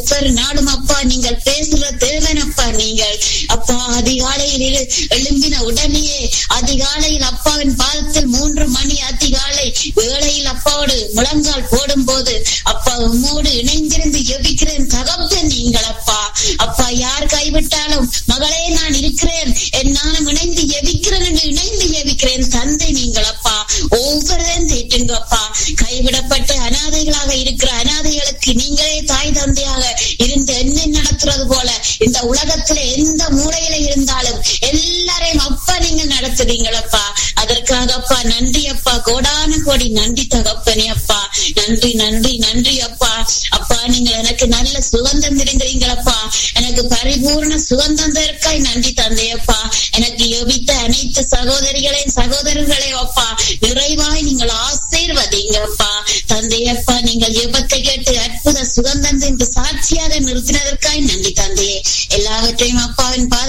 ஒவ்வொரு நாளும் அப்பா நீங்கள் பேசுகிற தேவன் அப்பா நீங்கள் அப்பா அதிகாலையில் எழு- எழும்பின உடனேயே அதிகாலையில் அப்பாவின் பாதத்தில் மூன்று மணி அதிகாலை வேளையில் அப்பாவோடு முழங்கால் போடும் போது அப்பா உம்மோடு இணைந்திருந்து எபிக்கிறேன் தகப்பன் நீங்கள் அப்பா அப்பா யார் கைவிட்டாலும் மகளே நான் இருக்கிறேன் என் நானும் இணைந்து எவிக்கிறேன் என்று இணைந்து எவிக்கிறேன் தந்தை நீங்கள் அப்பா ஒவ்வொருவரும் தேட்டுங்க அப்பா கைவிடப்பட்டு அனாதைகளாக இருக்கிற அனாதைகளுக்கு நீங்களே தாய் தந்தையாக இருந்து என்ன நடத்துறது போல இந்த உலகத்துல எந்த மூலையில இருந்தாலும் எல்லாரையும் அப்பா நீங்க நடத்துறீங்களப்பா அதற்காக அப்பா நன்றி அப்பா கோடான கோடி நன்றி தகப்பனே அப்பா நன்றி நன்றி நன்றி அப்பா அப்பா நீங்க எனக்கு நல்ல சுகந்தம் தருகிறீங்களப்பா எனக்கு பரிபூர்ண சுகந்தம் தருக்காய் நன்றி தந்தையப்பா எனக்கு எபித்த அனைத்து சகோதரிகளையும் சகோதரர்களையும் அப்பா நிறைவாய் நீங்கள் ஆசீர்வதிங்கப்பா தந்தையப்பா நீங்கள் எபத்தை கேட்டு அற்புத சுகந்தம் என்று சாட்சியாக நிறுத்தினதற்காய் நன்றி தந்தையே எல்லாவற்றையும் அப்பாவின் பாத